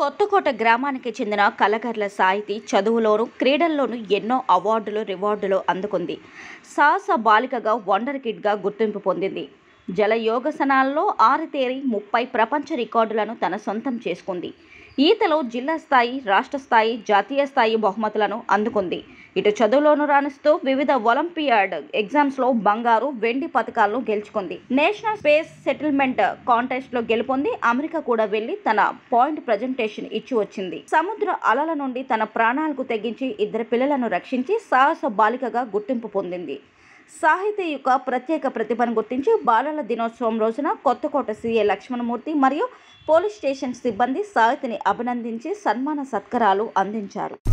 కొత్తకోట గ్రామానికి చెందిన కలగర్ల సాహితి చదువులోను క్రీడల్లోనూ ఎన్నో అవార్డులు రివార్డులు అందుకుంది సాహస బాలికగా వండర్ కిడ్గా గుర్తింపు పొందింది జల యోగసనాల్లో ఆరితేరి ముప్పై ప్రపంచ రికార్డులను తన సొంతం చేసుకుంది ఈతలో జిల్లా స్థాయి రాష్ట్ర స్థాయి జాతీయ స్థాయి బహుమతులను అందుకుంది ఇటు చదువులోను రాణిస్తూ వివిధ ఒలింపియాడ్ ఎగ్జామ్స్లో బంగారు వెండి పథకాలను గెలుచుకుంది నేషనల్ స్పేస్ సెటిల్మెంట్ కాంటెస్ట్లో గెలుపొంది అమెరికా కూడా వెళ్లి తన పాయింట్ ప్రజెంటేషన్ ఇచ్చి వచ్చింది సముద్ర అలల నుండి తన ప్రాణాలకు తెగించి ఇద్దరు పిల్లలను రక్షించి సాహస బాలికగా గుర్తింపు పొందింది సాహితీ యొక్క ప్రత్యేక ప్రతిభను గుర్తించి బాలల దినోత్సవం రోజున కొత్తకోట సీఏ లక్ష్మణమూర్తి మరియు పోలీస్ స్టేషన్ సిబ్బంది సాహితిని అభినందించి సన్మాన సత్కారాలు అందించారు